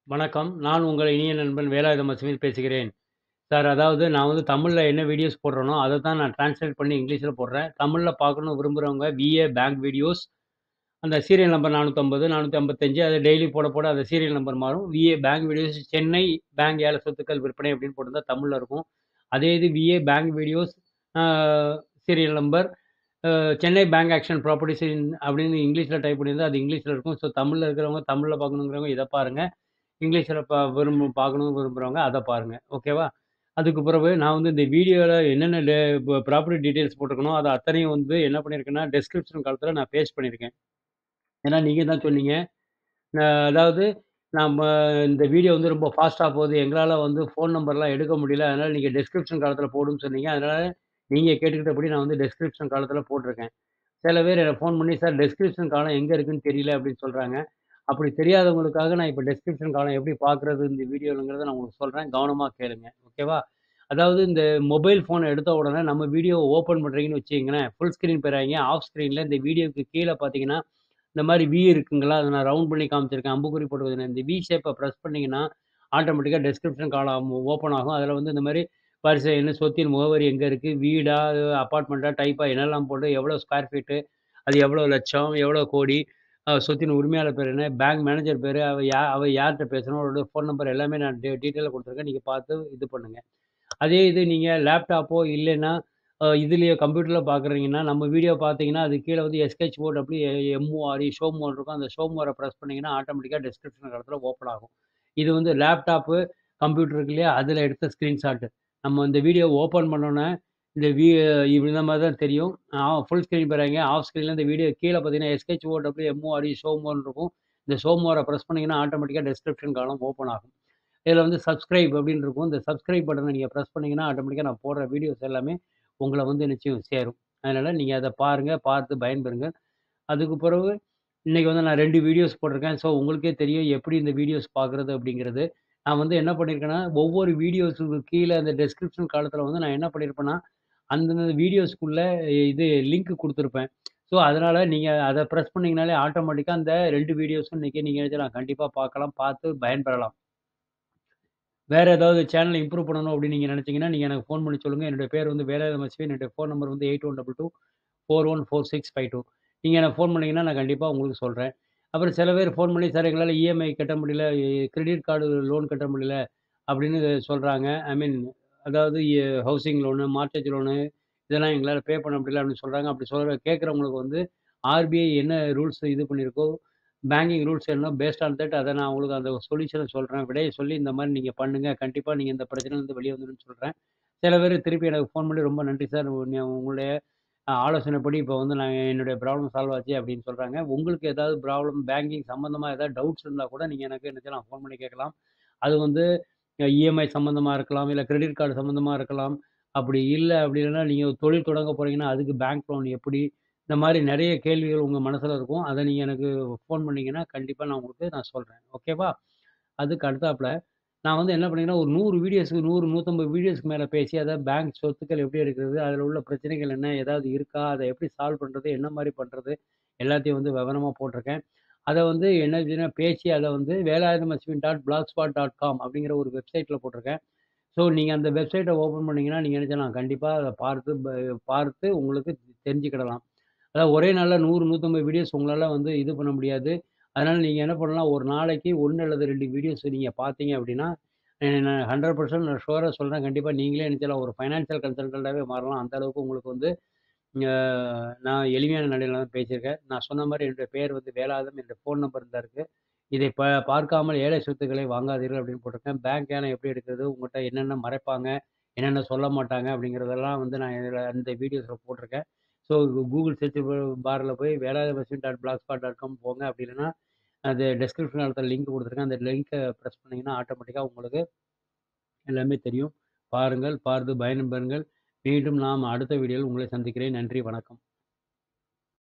வணக்கம். நான் உங்கள் இனிய நண்பன் வேலாயுதம் அஸ்வின் பேசுகிறேன். சார் அதாவது நான் வந்து தமிழ்ல என்ன வீடியோஸ் போடுறேனோ, அத தான் நான் டிரான்ஸ்லேட் பண்ணி இங்கிலீஷ்ல போடுறேன். தமிழ்ல பார்க்கணும்னு விரும்புறவங்க விஏ பேங்க் வீடியோஸ் அந்த சீரியல் நம்பர் 450, 455 அது டெய்லி போட போட அந்த சீரியல் நம்பர் மாறும். V A bank videos Chennai bank ஏல சொத்துக்கள் விற்பனை அப்படின்னு போட்டிருந்தா தமிழ்ல இருக்கும். அதே இது விஏ பேங்க் வீடியோஸ் அ சீரியல் நம்பர் அ Chennai bank auction properties in அப்படின்னு இங்கிலீஷ்ல டைப் பண்ணியிருந்தா அது இங்கிலீஷ்ல இருக்கும். ஸோ தமிழ்ல இருக்கிறவங்க தமிழ்ல பார்க்கணுங்கிறவங்க இத பாருங்க. இங்கிலீஷ்ல ப விரும்ப பார்க்கணும்னு விரும்புறவங்க அத பாருங்க. ஓகேவா? அதுக்கு பிறகு நான் வந்து இந்த வீடியோல என்னென்ன டே ப ப்ராப்பர்ட்டி டீட்டெயில்ஸ் போட்டிருக்கனோ, அது அத்தனையும் வந்து என்ன பண்ணியிருக்கேன்னா, டிஸ்கிரிப்ஷன் காலத்துல நான் பேஸ்ட் பண்ணியிருக்கேன். ஏன்னா நீங்க தான் சொன்னீங்க. அ அதாவது நம்ம இந்த வீடியோ வந்து ரொம்ப ஃபாஸ்ட்டா போகுது. எங்களால வந்து ஃபோன் நம்பர்லாம் எடுக்க முடியல. அதனால நீங்க டிஸ்கிரிப்ஷன் காலத்துல போடுன்னு சொன்னீங்க. அதனால நீங்க கேட்டுக்கிட்டபடி நான் வந்து டிஸ்கிரிப்ஷன் காலத்துல போட்டிருக்கேன். சில பேர் எனக்கு ஃபோன் பண்ணி, "சார் டிஸ்கிரிப்ஷன் காலம் எங்க இருக்குன்னு தெரியல" அப்படின்னு சொல்றாங்க. அப்படி தெரியாதவங்களுக்காக நான் இப்ப டிஸ்கிரிப்ஷன் காலம் எப்படி பார்க்குறது இந்த வீடியோலங்கிறத நான் உங்களுக்கு சொல்றேன். கவனமா கேளுங்க. ஓகேவா? அதாவது இந்த மொபைல் ஃபோன எடுத்த உடனே நம்ம வீடியோவ ஓப்பன் பண்றீங்கன்னு வச்சுக்கங்களேன், ஃபுல் ஸ்க்ரீன் போயிறாதீங்க. ஆஃப் ஸ்க்ரீன்ல இந்த வீடியோக்கு கீழ பார்த்தீங்கன்னா, இந்த மாரி வி இருக்குங்களா? அத நான் ரவுண்ட் பண்ணி காமிச்சிருக்கேன். அம்புக்குறி போட்டு வச்சிருக்கேன். இந்த வி ஷேப்ப பிரஸ் பண்ணீங்கன்னா, ஆட்டோமேட்டிக்கா டிஸ்கிரிப்ஷன் காலம் ஓப்பன் ஆகும். அதுல வந்து இந்த மாரி வரிசை எண், சொத்தின் முகவரி எங்க இருக்கு, வீடா, அபார்ட்மெண்ட்டா, டைப்பா என்னெல்லாம் போட்டு, எவ்வளோ ஸ்கொயர் ஃபீட்டு, அது எவ்வளோ லட்சம், எவ்வளோ கோடி, அ சொத்தின் உரிமையாளர் பேர் என்ன, பேங்க் மேனேஜர் பேரு, அவ யா அவ யார்ட்ட பேசணும், அவரோட ஃபோன் நம்பர் எல்லாமே நான் டீ டீட்டெயிலா குடுத்துருக்கேன். நீங்க பார்த்து இது பண்ணுங்க. அதே இது நீங்க லேப்டாப்போ இல்லைன்னா, அ இதுலயோ கம்ப்யூட்டர்ல பார்க்குறீங்கன்னா, நம்ம வீடியோ பார்த்தீங்கன்னா, அது கீழ வந்து எஸ்கெட்ச் போர்ட் அப்படி எம்ஓஆர்இ ஷோ மோர் இருக்கும். அந்த ஷோ மோர பிரஸ் பண்ணீங்கன்னா, ஆட்டோமேட்டிக்கா டிஸ்கிரிப்ஷன் காலத்துல ஓப்பன் ஆகும். இது வந்து லேப்டாப்பு, கம்ப்யூட்டர் இருக்கு இல்லையா? அதுல எடுத்த ஸ்கிரீன்ஷாட். நம்ம இந்த வீடியோ ஓப்பன் பண்ணோனே, இந்த வி இந்த மாரி தான் தெரியும். ஆ ஃபுல் ஸ்க்ரீன் போயிறாதீங்க. ஆஃப் ஸ்க்ரீன்ல இந்த வீடியோ கீழ பார்த்தீங்கன்னா, எஸ்கெட்ச் போர்ட் அப்படி எம்ஓஆர்இ ஷோ மோர்ன்னு இருக்கும். இந்த ஷோ மோர பிரஸ் பண்ணீங்கன்னா, ஆட்டோமேட்டிக்கா டிஸ்கிரிப்ஷன் காலம் ஓப்பன் ஆகும். இதுல வந்து சப்ஸ்கிரைப் அப்படின்னு இருக்கும். இந்த சப்ஸ்கிரைப் பட்டன நீங்க பிரஸ் பண்ணீங்கன்னா, ஆட்டோமேட்டிக்கா நான் போடுற வீடியோஸ் எல்லாமே உங்கள வந்து நிச்சயம் சேரும். அதனால நீங்க அத பாருங்க. பார்த்து பயன்பெறுங்க. அதுக்கு பிறகு இன்னைக்கு வந்து நான் 2 வீடியோஸ் போட்டிருக்கேன். ஸோ உங்களுக்கே தெரியும் எப்படி இந்த வீடியோஸ் பார்க்குறது அப்படிங்கிறது. நான் வந்து என்ன பண்ணியிருக்கேன்னா, ஒவ்வொரு வீடியோஸுக்கு கீழ அந்த டிஸ்கிரிப்ஷன் காலத்துல வந்து நான் என்ன பண்ணியிருப்பேன்னா, அந்தந்த வீடியோஸ்க்குள்ள இது லிங்க் குடுத்திருப்பேன். ஸோ அதனால நீங்க அத பிரஸ் பண்ணீங்கனாலே ஆட்டோமேட்டிக்கா அந்த 2 வீடியோஸும் இன்னைக்கு நீங்க நினைச்சலாம் கண்டிப்பா பார்க்கலாம். பார்த்து பயன்பெறலாம். வேற ஏதாவது சேனல இம்ப்ரூவ் பண்ணணும் அப்படின்னு நீங்க நினைச்சீங்கன்னா, நீங்க எனக்கு ஃபோன் பண்ணி சொல்லுங்க. என்னுடைய பேர் வந்து வேலாயுதம் அஸ்வின். என்னுடைய ஃபோன் நம்பர் வந்து 8122414652. நீங்க எனக்கு ஃபோன் பண்ணீங்கன்னா, நான் கண்டிப்பா உங்களுக்கு சொல்றேன். அப்புறம் சில பேர் ஃபோன் பண்ணி, "சார் எங்களால இஎம்ஐ கட்ட முடியல, கிரெடிட் கார்டு லோன் கட்ட முடியல" அப்படின்னு சொல்றாங்க. ஐ மீன் அதாவது a housing loan, mortgage loan இதெல்லாம் எங்களால பே பண்ண முடியல அப்படின்னு சொல்றாங்க. அப்படி சொல்ற கேட்கிறவங்களுக்கு வந்து ஆர்பிஐ என்ன ரூல்ஸ் இது பண்ணியிருக்கோ, பேங்கிங் ரூல்ஸ் என்ன பேஸ்ட் ஆன் தட் அத நான் உங்களுக்கு அந்த சொல்யூஷன சொல்றேன். விடைய சொல்லி இந்த மாரி நீங்க பண்ணுங்க. கண்டிப்பா நீங்க இந்த பிரச்சனையிலருந்து வெளிய வந்துருவீங்கன்னு சொல்றேன். சில பேரு திருப்பி எனக்கு ஃபோன் பண்ணி, "ரொம்ப நன்றி சார். நீ உங்களுடைய அ ஆலோசனைப்படி இப்ப வந்து நான் என்னுடைய ப்ராப்ளம் சால்வ் ஆச்சு" அப்படின்னு சொல்றாங்க. உங்களுக்கு ஏதாவது ப்ராப்ளம் பேங்கிங் சம்மந்தமா ஏதாவது டவுட்ஸ் இருந்தா கூட நீங்க எனக்கு என்ன செய்யலாம் ஃபோன் பண்ணி கேட்கலாம். அது வந்து இஎம்ஐ சம்மந்தமா இருக்கலாம், இல்ல கிரெடிட் கார்டு சம்மந்தமா இருக்கலாம். அப்படி இல்ல அப்படி இல்லன்னா, நீங்க தொழில் தொடங்க போறீங்கன்னா, அதுக்கு பேங்க் லோன் எப்படி? இந்த மாரி நெறைய கேள்விகள் உங்க மனசுல இருக்கும். அத நீங்க எனக்கு ஃபோன் பண்ணீங்கன்னா, கண்டிப்பா நான் உங்களுக்கு நான் சொல்றேன். ஓகேவா? அதுக்கு அடுத்தாப்புல நான் வந்து என்ன பண்ணியிருக்கேன்னா, ஒரு 100 வீடியோஸ்க்கு 100, 150 வீடியோஸ்க்கு மேல பேசி, அதாவது பேங்க் சொத்துக்கள் எப்படி எடுக்கிறது? அதுல உள்ள பிரச்சனைகள் என்ன? ஏதாவது இருக்கா? அத எப்படி சால்வ் பண்றது? என்ன மாரி பண்றது? எல்லாத்தையும் வந்து விவரமா போட்டிருக்கேன். அத வந்து என்ன செய்றேன்னா, பேசி அத வந்து Velayudham Ashwin dot blogspot dot com அப்படிங்கிற ஒரு வெப்சைட்ல போட்டிருக்கேன். ஸோ நீங்க அந்த வெப்சைட்ட ஓப்பன் பண்ணீங்கன்னா, நீங்க என்ன செய்யலாம் கண்டிப்பா அத பார்த்து ப பார்த்து உங்களுக்கு தெரிஞ்சுக்கிடலாம். அதாவது ஒரே நாள்ல 100, 150 வீடியோஸ் உங்களால வந்து இது பண்ண முடியாது. அதனால நீங்க என்ன பண்ணலாம், ஒரு நாளைக்கு 1 அல்லது 2 வீடியோஸ் நீங்க பார்த்தீங்க அப்படின்னா, அ நான் 100% நான் ஷூரா சொல்றேன். கண்டிப்பா நீங்களே என்ன செய்யலாம், ஒரு ஃபைனான்சியல் கன்சல்டன்ட்டாவே மாறலாம். அந்த அளவுக்கு உங்களுக்கு வந்து அ நான் எளிமையான நடையில தான் பேசியிருக்கேன். நான் சொன்ன மாரி என்னுடைய பெயர் வந்து வேலாயுதம். என்னுடைய ஃபோன் நம்பர் இந்தா இருக்கு. இதை ப பார்க்காமல் ஏழை சொத்துக்களை வாங்காதீர்கள் அப்படின்னு போட்டிருக்கேன். பேங்க் ஏலம் எப்படி எடுக்கிறது? உங்கட்ட என்னென்ன மறைப்பாங்க? என்னென்ன சொல்ல மாட்டாங்க? அப்படிங்கிறதெல்லாம் வந்து நான் இதுல அந்த வீடியோஸ்ல போட்டிருக்கேன். ஸோ கூகுள் சர்ச் பார்ல போய் Velayudham Ashwin dot blogspot dot com போங்க. அப்படி இல்லன்னா, அது டிஸ்கிரிப்ஷன் காலத்துல லிங்க் குடுத்துருக்கேன். அந்த லிங்க பிரஸ் பண்ணீங்கன்னா, ஆட்டோமேட்டிக்கா உங்களுக்கு எல்லாமே தெரியும். பாருங்கள். பார்த்து பயன்பெறுங்கள். மீண்டும் நாம் அடுத்த வீடியோவில் உங்களை சந்திக்கிறேன். நன்றி, வணக்கம்.